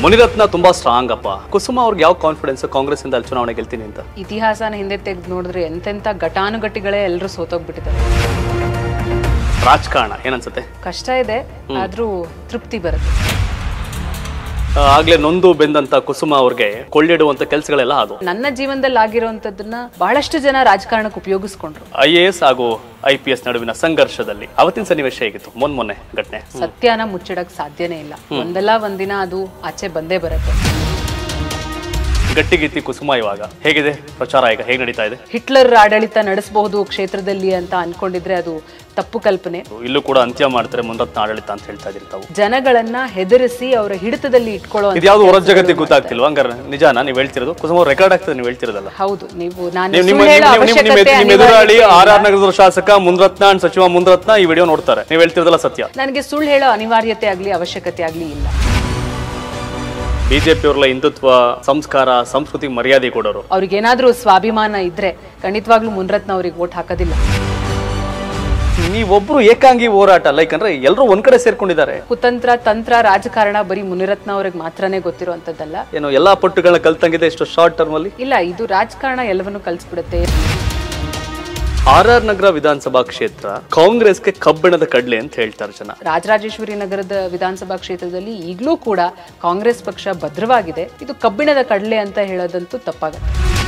ಮುನಿರತ್ನ ತುಂಬಾ ಸ್ಟ್ರಾಂಗ್ ಅಪ್ಪ ಕುಸುಮ ಅವ್ರಿಗೆ ಯಾವ ಕಾನ್ಫಿಡೆನ್ಸ್ ಕಾಂಗ್ರೆಸ್ ಇಂದ ಅಲ್ಲಿ ಚುನಾವಣೆ ಗೆಲ್ತೀನಿ ಅಂತ ಇತಿಹಾಸನ ಹಿಂದೆ ತೆಗೆದು ನೋಡಿದ್ರೆ ಎಂತೆಂಥ ಘಟಾನುಘಟಿಗಳೇ ಎಲ್ಲರೂ ಸೋತೋಗ್ಬಿಟ್ಟಿದ್ದಾರೆ ರಾಜಕಾರಣ ಏನನ್ಸುತ್ತೆ ಕಷ್ಟ ಇದೆ ಆದ್ರೂ ತೃಪ್ತಿ ಬರುತ್ತೆ ಆ, ಆಗ್ಲೇ ನೊಂದು ಬೆಂದಂತ ಕುಸುಮ ಅವ್ರಿಗೆ ಕೊಳ್ಳಿಡುವಂತ ಕೆಲಸಗಳೆಲ್ಲ ಅದು ನನ್ನ ಜೀವನದಲ್ಲಿ ಆಗಿರುವಂತದ್ದನ್ನ ಬಹಳಷ್ಟು ಜನ ರಾಜಕಾರಣಕ್ಕೆ ಉಪಯೋಗಿಸ್ಕೊಂಡ್ರು ಐ ಎ ಎಸ್ ಹಾಗೂ ಐ ಪಿ ಎಸ್ ನಡುವಿನ ಸಂಘರ್ಷದಲ್ಲಿ ಅವತ್ತಿನ ಸನ್ನಿವೇಶ ಹೇಗಿತ್ತು ಮೊನ್ ಮೊನ್ನೆ ಘಟನೆ ಸತ್ಯನ ಮುಚ್ಚಿಡಕ್ ಸಾಧ್ಯನೇ ಇಲ್ಲ ಒಂದಲ್ಲ ಒಂದಿನ ಅದು ಆಚೆ ಬಂದೇ ಬರುತ್ತೆ ಗಟ್ಟಿಗಿತ್ತಿ ಕುಸುಮ ಇವಾಗ ಹೇಗಿದೆ ಪ್ರಚಾರ ಈಗ ಹೇಗೆ ನಡೀತಾ ಇದೆ ಹಿಟ್ಲರ್ ಆಡಳಿತ ನಡೆಸಬಹುದು ಕ್ಷೇತ್ರದಲ್ಲಿ ಅಂತ ಅನ್ಕೊಂಡಿದ್ರೆ ಅದು ತಪ್ಪು ಕಲ್ಪನೆ ಇಲ್ಲೂ ಕೂಡ ಅಂತ್ಯ ಮಾಡ್ತಾರೆ ಮುನರತ್ನ ಆಡಳಿತ ಅಂತ ಹೇಳ್ತಾ ಇದ್ರಿ ತಾವು ಜನಗಳನ್ನ ಹೆದರಿಸಿ ಅವರ ಹಿಡಿತದಲ್ಲಿ ಇಟ್ಕೊಳ್ಳೋ ಅಂತ ಇದ್ಯಾವ್ದು ಹೊರ ಜಗತ್ತಿಗೆ ಗೊತ್ತಾಗ್ತಿಲ್ವಾ ಹಂಗಾರೆ ನಿಜಾನ ನೀವು ಹೇಳ್ತಿರೋದು ಕುಸುಮ ರೆಕಾರ್ಡ್ ಆಗ್ತದೆ ನೀವು ಹೇಳ್ತಿರೋದಲ್ಲ ಹೌದು ನೀವು ನಾನು ನೀವು ನಿಮ್ಮ ಸುಳ್ಳು ಹೇಳೋ ನಿಮ್ಮ- ನಿಮ್ಮ- ನಿಮ್ಮ ಅವಶ್ಯಕತೆ ನಿಮ್ಮ ಎದುರಾಳಿ ಅನಿವಾರ್ಯತೆ ಆರ್ ಆರ್ ನಗರದ ಶಾಸಕ ಮುನ್ರತ್ನ ಅಂಡ್ ಸಚಿವ ಮುನ್ರತ್ನ ಈ ವಿಡಿಯೋ ನೋಡ್ತಾರೆ ನೀವು ಹೇಳ್ತಿರೋದಲ್ಲ ಸತ್ಯ ನನಗೆ ಸುಳ್ಳು ಹೇಳೋ ಅನಿವಾರ್ಯತೆ ಆಗ್ಲಿ ಅವಶ್ಯಕತೆ ಆಗ್ಲಿ ಇಲ್ಲ ಬಿಜೆಪಿ ಅವರೆಲ್ಲ ಹಿಂದುತ್ವ ಸಂಸ್ಕಾರ ಸಂಸ್ಕೃತಿ ಮರ್ಯಾದೆ ಕೊಡೋರು ಅವ್ರಿಗೇನಾದ್ರೂ ಸ್ವಾಭಿಮಾನ ಇದ್ರೆ ಖಂಡಿತವಾಗ್ಲೂ ಮುನ್ರತ್ನ ಅವ್ರಿಗೆ ಓಟ್ ಹಾಕೋದಿಲ್ಲ ನೀವೊಬ್ರು ಏಕಾಂಗಿ ಹೋರಾಟ ಲೈಕ್ ಅಂದ್ರೆ ಎಲ್ಲರೂ ಒಂದ್ ಕಡೆ ಸೇರ್ಕೊಂಡಿದ್ದಾರೆ ಕುತಂತ್ರ ತಂತ್ರ ರಾಜಕಾರಣ ಬರೀ ಮುನಿರತ್ನ ಅವ್ರಿಗೆ ಮಾತ್ರನೇ ಗೊತ್ತಿರುವಂತದ್ದಲ್ಲ ಏನು ಎಲ್ಲಾ ಪಟ್ಟುಗಳನ್ನ ಕಲ್ತಂಗಿದೆ ಇಷ್ಟು ಶಾರ್ಟ್ ಟರ್ಮ್ ಅಲ್ಲಿ ಇಲ್ಲ ಇದು ರಾಜಕಾರಣ ಎಲ್ಲವನ್ನೂ ಕಲಿಸ್ಬಿಡುತ್ತೆ ಆರ್ ಆರ್ ನಗರ ವಿಧಾನಸಭಾ ಕ್ಷೇತ್ರ ಕಾಂಗ್ರೆಸ್ಗೆ ಕಬ್ಬಿಣದ ಕಡ್ಲೆ ಅಂತ ಹೇಳ್ತಾರೆ ಜನ ರಾಜರಾಜೇಶ್ವರಿ ನಗರದ ವಿಧಾನಸಭಾ ಕ್ಷೇತ್ರದಲ್ಲಿ ಈಗಲೂ ಕೂಡ ಕಾಂಗ್ರೆಸ್ ಪಕ್ಷ ಭದ್ರವಾಗಿದೆ ಇದು ಕಬ್ಬಿಣದ ಕಡಲೆ ಅಂತ ಹೇಳೋದಂತೂ ತಪ್ಪಾಗುತ್ತೆ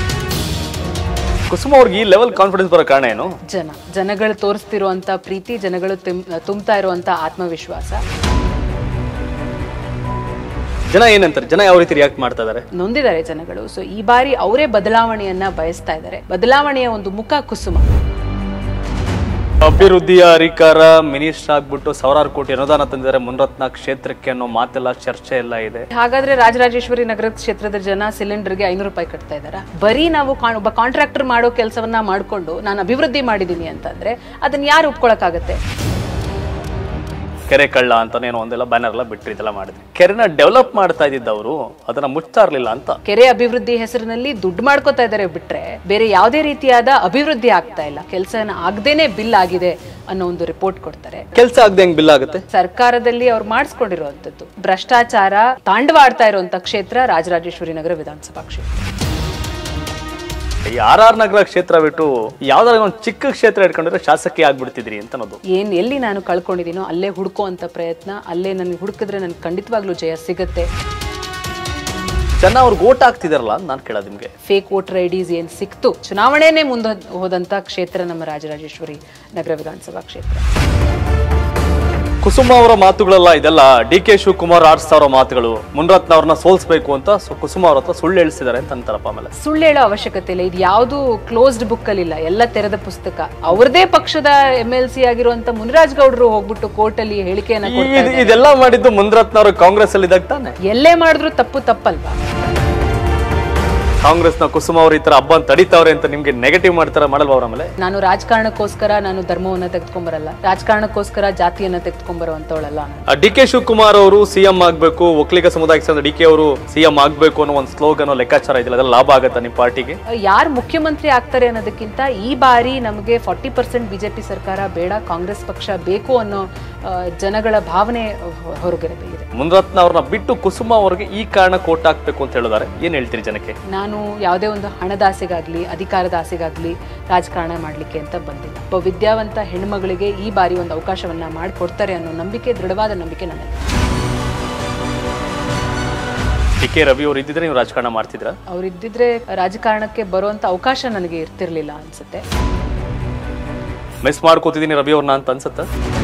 ಕುಸುಮ ಅವ್ರಿಗೆ ಈ ಲೆವೆಲ್ ಕಾನ್ಫಿಡೆನ್ಸ್ ಬರೋ ಕಾರಣ ಏನು ಜನ ಜನಗಳು ತೋರಿಸ್ತಿರುವಂತ ಪ್ರೀತಿ ಜನಗಳು ತುಂ- ತುಂಬ್ತಾ ಇರುವಂತ ಆತ್ಮವಿಶ್ವಾಸ ಜನ ಏನಂತಾರೆ ಜನ ಯಾವ ರೀತಿ ರಿಯಾಕ್ಟ್ ಮಾಡ್ತಾ ಇದಾರೆ ನೊಂದಿದ್ದಾರೆ ಜನಗಳು ಸೊ ಈ ಬಾರಿ ಅವರೇ ಬದಲಾವಣೆಯನ್ನ ಬಯಸ್ತಾ ಇದ್ದಾರೆ ಬದಲಾವಣೆಯ ಒಂದು ಮುಖ ಕುಸುಮ ಅಭಿವೃದ್ಧಿಯ ಅಧಿಕಾರ ಮಿನಿಸ್ಟರ್ ಆಗ್ಬಿಟ್ಟು ಸಾವಿರಾರು ಕೋಟಿ ಅನುದಾನ ತಂದಿದ್ದಾರೆ ಮುನ್ರತ್ನ ಕ್ಷೇತ್ರಕ್ಕೆ ಅನ್ನೋ ಮಾತೆಲ್ಲ ಚರ್ಚೆ ಎಲ್ಲ ಇದೆ ಹಾಗಾದ್ರೆ ರಾಜರಾಜೇಶ್ವರಿ ನಗರ ಕ್ಷೇತ್ರದ ಜನ ಸಿಲಿಂಡರ್ಗೆ ಐನೂರು ರೂಪಾಯಿ ಕಟ್ತಾ ಇದಾರ ಬರೀ ನಾವು ಕಾಣ್- ಒಬ್ಬ ಕಾಂಟ್ರಾಕ್ಟರ್ ಮಾಡೋ ಕೆಲಸವನ್ನ ಮಾಡ್ಕೊಂಡು ನಾನು ಅಭಿವೃದ್ಧಿ ಮಾಡಿದೀನಿ ಅಂತಂದ್ರೆ ಅದನ್ನ ಯಾರು ಒಪ್ಕೊಳಕ್ಕಾಗತ್ತೆ ಕೆರೆ ಕಳ್ಳ ಅಂತಾನೇನೋ ಒಂದೆಲ್ಲ ಬ್ಯಾನರ್ ಎಲ್ಲ ಬಿಟ್ರಿ ಇದೆಲ್ಲ ಮಾಡಿದ್ರಿ ಕೆರೆನ ಡೆವಲಪ್ ಮಾಡ್ತಾ ಇದ್ದಿದ್ದವರು ಅದನ್ನ ಮುಚ್ತಾ ಇರ್ಲಿಲ್ಲ ಅಂತ ಕೆರೆ ಅಭಿವೃದ್ಧಿ ಹೆಸರಿನಲ್ಲಿ ದುಡ್ಡು ಮಾಡ್ಕೋತಾ ಇದ್ದಾರೆ ಬಿಟ್ರೆ ಬೇರೆ ಯಾವುದೇ ರೀತಿಯಾದ ಅಭಿವೃದ್ಧಿ ಆಗ್ತಾ ಇಲ್ಲ ಕೆಲಸನ ಆಗದೇನೆ ಬಿಲ್ ಆಗಿದೆ ಅನ್ನೋ ಒಂದು ರಿಪೋರ್ಟ್ ಕೊಡ್ತಾರೆ ಕೆಲ್ಸ ಆಗದೆ ಹೆಂಗ್ ಬಿಲ್ ಆಗುತ್ತೆ ಸರ್ಕಾರದಲ್ಲಿ ಅವ್ರು ಮಾಡಿಸ್ಕೊಂಡಿರುವಂತದ್ದು ಭ್ರಷ್ಟಾಚಾರ ತಾಂಡವಾಡ್ತಾ ಇರುವಂತ ಕ್ಷೇತ್ರ ರಾಜರಾಜೇಶ್ವರಿ ನಗರ ವಿಧಾನಸಭಾ ಕ್ಷೇತ್ರ ಈ ಆರ್ ಆರ್ ನಗರ ಕ್ಷೇತ್ರ ಬಿಟ್ಟು ಯಾವ್ದಾದ್ರು ಒಂದು ಚಿಕ್ಕ ಕ್ಷೇತ್ರ ಇಟ್ಕೊಂಡಿದ್ರೆ ಶಾಸಕಿ ಆಗ್ಬಿಡ್ತಿದ್ರಿ ಅಂತ ಅನ್ನೋದು ಏನ್ ಎಲ್ಲಿ ನಾನು ಕಳ್ಕೊಂಡಿದ್ದೀನೋ ಅಲ್ಲೇ ಹುಡ್ಕೋ ಅಂತ ಪ್ರಯತ್ನ ಅಲ್ಲೇ ನನಗೆ ಹುಡುಕಿದ್ರೆ ನನ್ಗೆ ಖಂಡಿತವಾಗ್ಲೂ ಜಯ ಸಿಗುತ್ತೆ ಜನ ಅವ್ರಿಗೆ ಓಟ್ ಹಾಕ್ತಿದಾರಲ್ಲ ಅಂತ ನಾನು ಕೇಳೋದು ನಿಮ್ಗೆ ಫೇಕ್ ವೋಟರ್ ಐಡೀಸ್ ಏನ್ ಸಿಕ್ತು ಚುನಾವಣೆನೇ ಮುಂದೆ ಹೋದಂತ ಕ್ಷೇತ್ರ ನಮ್ಮ ರಾಜರಾಜೇಶ್ವರಿ ನಗರ ವಿಧಾನಸಭಾ ಕ್ಷೇತ್ರ ಕುಸುಮ ಅವರ ಮಾತುಗಳೆಲ್ಲ ಇದೆಲ್ಲ ಡಿ ಕೆ ಶಿವಕುಮಾರ್ ಆರ್ಸ್ ಅವರ ಮಾತುಗಳು ಮುನ್ರತ್ನ ಅವ್ರನ್ನ ಸೋಲ್ಸ್ಬೇಕು ಅಂತ ಸು- ಕುಸುಮ ಅವ್ರ ಹತ್ರ ಸುಳ್ಳು ಹೇಳ್ಸಿದ್ದಾರೆ ಅಂತ ಅಂತಾರಪ್ಪ ಆಮೇಲೆ ಸುಳ್ಳು ಹೇಳೋ ಅವಶ್ಯಕತೆ ಇಲ್ಲ ಇದು ಯಾವುದು ಕ್ಲೋಸ್ಡ್ ಬುಕ್ ಅಲ್ಲಿ ಇಲ್ಲ ಎಲ್ಲ ತೆರೆದ ಪುಸ್ತಕ ಅವ್ರದೇ ಪಕ್ಷದ ಎಂ ಎಲ್ ಸಿ ಆಗಿರುವಂತ ಮುನಿರಾಜ್ ಗೌಡರು ಹೋಗ್ಬಿಟ್ಟು ಕೋರ್ಟ್ ಅಲ್ಲಿ ಹೇಳಿಕೆಯನ್ನ ಈ- ಕೊಡ್ತಾ ಇದು- ಇದೆಲ್ಲ ಮಾಡಿದ್ದು ಮುನ್ರತ್ನ ಅವರು ಕಾಂಗ್ರೆಸ್ ಅಲ್ಲಿ ಇದ್ದಾಗ ತಾನೆ ಎಲ್ಲೇ ಮಾಡಿದ್ರು ತಪ್ಪು ತಪ್ಪಲ್ವಾ ಕಾಂಗ್ರೆಸ್ನ ಕುಸುಮ ಅವ್ರ ಈ ತರ ಹಬ್ಬ ತಡಿತಾವ್ರೆ ಅಂತ ನಿಮ್ಗೆ ನೆಗೆಟಿವ್ ಮಾಡ್ತಾರ ಮಾಡಲ್ವ ಅವ್ರ ಆಮೇಲೆ ನಾನು ರಾಜಕಾರಣಕ್ಕೋಸ್ಕರ ನಾನು ಧರ್ಮವನ್ನ ತೆಗೆದುಕೊಂಬರಲ್ಲ ರಾಜಕಾರಣಕ್ಕೋಸ್ಕರ ಜಾತಿಯನ್ನ ತೆಗೆದುಕೊಂಬರುವಂತವಳಲ್ಲ ನಾನು ಡಿ ಕೆ ಶಿವಕುಮಾರ್ ಅವರು ಸಿಎಂ ಆಗ್ಬೇಕು ಒಕ್ಕಲಿಗ ಸಮುದಾಯಕ್ಕೆ ಸೇರಿದ ಡಿ ಕೆ ಅವರು ಸಿಎಂ ಆಗ್ಬೇಕು ಅನ್ನೋ ಒಂದು ಸ್ಲೋಗನ್ ಲೆಕ್ಕಾಚಾರ ಇದೆಯಲ್ಲ ಅದೆಲ್ಲ ಲಾಭ ಆಗತ್ತಾ ನಿಮ್ಮ ಪಾರ್ಟಿಗೆ ಯಾರು ಮುಖ್ಯಮಂತ್ರಿ ಆಗ್ತಾರೆ ಅನ್ನೋದಕ್ಕಿಂತ ಈ ಬಾರಿ ನಮಗೆ ಫಾರ್ಟಿ ಪರ್ಸೆಂಟ್ ಬಿಜೆಪಿ ಸರ್ಕಾರ ಬೇಡ ಕಾಂಗ್ರೆಸ್ ಪಕ್ಷ ಬೇಕು ಅನ್ನೋ ಆ, ಜನಗಳ ಭಾವನೆ ಹೊ- ಹೊರಗಿರಬೇಕಿದೆ ಮುನ್ರತ್ನ ಅವ್ರನ್ನ ಬಿಟ್ಟು ಕುಸುಮ ಅವ್ರಿಗೆ ಈ ಕಾರಣ ಕೋಟ್ ಹಾಕ್ಬೇಕು ಅಂತ ಹೇಳಿದಾರೆ ಏನ್ ಹೇಳ್ತೀರಿ ಜನಕ್ಕೆ ನಾನು ಯಾವುದೇ ಒಂದು ಹಣದ ಆಸೆಗಾಗ್ಲಿ ಅಧಿಕಾರದ ಆಸೆಗಾಗ್ಲಿ ರಾಜಕಾರಣ ಮಾಡಲಿಕ್ಕೆ ಅಂತ ಬಂದಿಲ್ಲ ಒಬ್ಬ ವಿದ್ಯಾವಂತ ಹೆಣ್ಮಗಳಿಗೆ ಈ ಬಾರಿ ಒಂದು ಅವಕಾಶವನ್ನ ಮಾಡಿಕೊಡ್ತಾರೆ ಅನ್ನೋ ನಂಬಿಕೆ ದೃಢವಾದ ನಂಬಿಕೆ ನನ್ನಲ್ಲಿ ಡಿ ಕೆ ರವಿ ಅವರು ಇದ್ದಿದ್ರೆ ನೀವು ರಾಜಕಾರಣ ಮಾಡ್ತಿದ್ರ ಅವರಿದ್ದಿದ್ರೆ ರಾಜಕಾರಣಕ್ಕೆ ಬರುವಂತ ಅವಕಾಶ ನನಗೆ ಇರ್ತಿರ್ಲಿಲ್ಲ ಅನ್ಸುತ್ತೆ ಮಿಸ್ ಮಾಡ್ಕೋತಿದ್ದೀನಿ ರವಿ ಅವ್ರನ್ನ ಅಂತ ಅನ್ಸುತ್ತ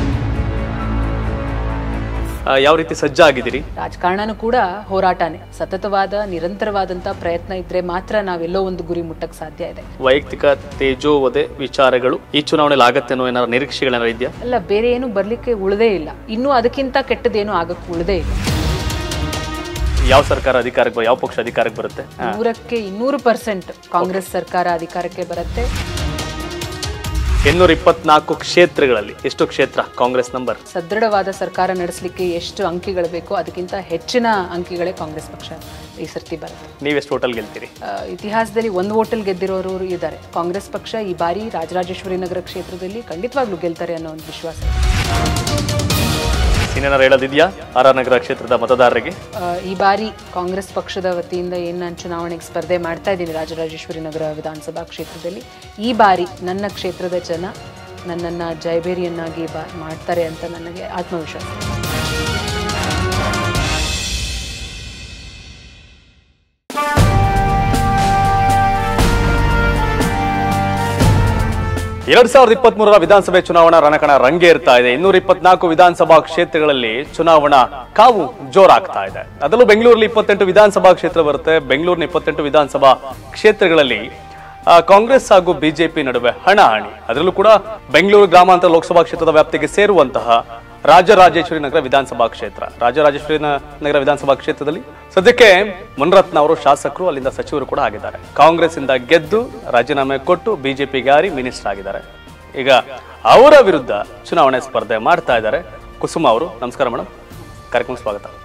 ಯಾವ ರೀತಿ ಸಜ್ಜಾಗಿದ್ದೀರಿ ರಾಜಕಾರಣನೂ ಕೂಡ ಹೋರಾಟನೇ ಸತತವಾದ ನಿರಂತರವಾದಂತ ಪ್ರಯತ್ನ ಇದ್ರೆ ಮಾತ್ರ ನಾವೆಲ್ಲೋ ಒಂದು ಗುರಿ ಮುಟ್ಟಕ್ ಸಾಧ್ಯ ಇದೆ ವೈಯಕ್ತಿಕ ತೇಜೋವಧೆ ವಿಚಾರಗಳು ಈ ಚುನಾವಣೆಯಲ್ಲಿ ಆಗತ್ತೆ ಅನ್ನೋ ಏನಾರ ನಿರೀಕ್ಷೆಗಳೇನಾರ ಇದೆಯಾ ಅಲ್ಲ ಬೇರೆ ಏನು ಬರ್ಲಿಕ್ಕೆ ಉಳ್ದೇ ಇಲ್ಲ ಇನ್ನೂ ಅದಕ್ಕಿಂತ ಕೆಟ್ಟದೇನು ಆಗಕ್ಕೆ ಉಳ್ದೇ ಇಲ್ಲ ಯಾವ ಸರ್ಕಾರ ಅಧಿಕಾರಕ್ಕೆ ಬರ ಯಾವ ಪಕ್ಷ ಅಧಿಕಾರಕ್ಕೆ ಬರುತ್ತೆ ನೂರಕ್ಕೆ ಇನ್ನೂರು ಪರ್ಸೆಂಟ್ ಕಾಂಗ್ರೆಸ್ ಸರ್ಕಾರ ಅಧಿಕಾರಕ್ಕೆ ಬರುತ್ತೆ ಇನ್ನೂರ ಇಪ್ಪತ್ನಾಲ್ಕು ಕ್ಷೇತ್ರಗಳಲ್ಲಿ ಎಷ್ಟು ಕ್ಷೇತ್ರ ಕಾಂಗ್ರೆಸ್ ನಂಬರ್ ಸದೃಢವಾದ ಸರ್ಕಾರ ನಡೆಸಲಿಕ್ಕೆ ಎಷ್ಟು ಅಂಕಿಗಳು ಬೇಕೋ ಅದಕ್ಕಿಂತ ಹೆಚ್ಚಿನ ಅಂಕಿಗಳೇ ಕಾಂಗ್ರೆಸ್ ಪಕ್ಷ ಈ ಸರ್ತಿ ಬರುತ್ತೆ ನೀವೆಷ್ಟು ಟೋಟಲ್ ಗೆಲ್ತೀರಿ ಆ, ಇತಿಹಾಸದಲ್ಲಿ ಒಂದು ಹೋಟೆಲ್ ಗೆದ್ದಿರೋರು ಇದ್ದಾರೆ ಕಾಂಗ್ರೆಸ್ ಪಕ್ಷ ಈ ಬಾರಿ ರಾಜರಾಜೇಶ್ವರಿ ನಗರ ಕ್ಷೇತ್ರದಲ್ಲಿ ಖಂಡಿತವಾಗ್ಲೂ ಗೆಲ್ತಾರೆ ಅನ್ನೋ ಒಂದು ವಿಶ್ವಾಸ ಇದೆ. ಎಸ್ ಇನ್ನೇನಾರು ಹೇಳೋದಿದೆಯಾ ಆರ್ ಆರ್ ನಗರ ಕ್ಷೇತ್ರದ ಮತದಾರರಿಗೆ ಆ, ಈ ಬಾರಿ ಕಾಂಗ್ರೆಸ್ ಪಕ್ಷದ ವತಿಯಿಂದ ಏನು ನಾನು ಚುನಾವಣೆಗೆ ಸ್ಪರ್ಧೆ ಮಾಡ್ತಾ ಇದ್ದೀನಿ ರಾಜರಾಜೇಶ್ವರಿ ನಗರ ವಿಧಾನಸಭಾ ಕ್ಷೇತ್ರದಲ್ಲಿ ಈ ಬಾರಿ ನನ್ನ ಕ್ಷೇತ್ರದ ಜನ ನನ್ನನ್ನು ಜಯಬೇರಿಯನ್ನಾಗಿ ಬಾ ಮಾಡ್ತಾರೆ ಅಂತ ನನಗೆ ಆತ್ಮವಿಶ್ವಾಸ ಎರಡ್ ಸಾವಿರದ ಇಪ್ಪತ್ತ್ ಮೂರರ ವಿಧಾನಸಭೆ ಚುನಾವಣಾ ರಣಕಣ ರಂಗೇರ್ತಾ ಇದೆ ಇನ್ನೂರ ಇಪ್ಪತ್ನಾಲ್ಕು ವಿಧಾನಸಭಾ ಕ್ಷೇತ್ರಗಳಲ್ಲಿ ಚುನಾವಣಾ ಕಾವು ಜೋರಾಗ್ತಾ ಇದೆ ಅದರಲ್ಲೂ ಬೆಂಗಳೂರಲ್ಲಿ ಇಪ್ಪತ್ತೆಂಟು ವಿಧಾನಸಭಾ ಕ್ಷೇತ್ರ ಬರುತ್ತೆ ಬೆಂಗಳೂರಿನ ಇಪ್ಪತ್ತೆಂಟು ವಿಧಾನಸಭಾ ಕ್ಷೇತ್ರಗಳಲ್ಲಿ ಆ, ಕಾಂಗ್ರೆಸ್ ಹಾಗೂ ಬಿಜೆಪಿ ನಡುವೆ ಹಣಾಹಣಿ ಅದರಲ್ಲೂ ಕೂಡ ಬೆಂಗಳೂರು ಗ್ರಾಮಾಂತರ ಲೋಕಸಭಾ ಕ್ಷೇತ್ರದ ವ್ಯಾಪ್ತಿಗೆ ಸೇರುವಂತಹ ರಾಜರಾಜೇಶ್ವರಿ ನಗರ ವಿಧಾನಸಭಾ ಕ್ಷೇತ್ರ ರಾಜರಾಜೇಶ್ವರಿ ನ- ನಗರ ವಿಧಾನಸಭಾ ಕ್ಷೇತ್ರದಲ್ಲಿ ಸದ್ಯಕ್ಕೆ ಮುನ್ರತ್ನ ಅವರು ಶಾಸಕರು ಅಲ್ಲಿಂದ ಸಚಿವರು ಕೂಡ ಆಗಿದ್ದಾರೆ ಕಾಂಗ್ರೆಸ್ ಇಂದ ಗೆದ್ದು ರಾಜೀನಾಮೆ ಕೊಟ್ಟು ಬಿಜೆಪಿಗೆ ಹಾರಿ ಮಿನಿಸ್ಟರ್ ಆಗಿದ್ದಾರೆ ಈಗ ಅವರ ವಿರುದ್ಧ ಚುನಾವಣೆ ಸ್ಪರ್ಧೆ ಮಾಡ್ತಾ ಇದ್ದಾರೆ ಕುಸುಮ ಅವರು ನಮಸ್ಕಾರ ಮೇಡಮ್ ಕಾರ್ಯಕ್ರಮ ಸ್ವಾಗತ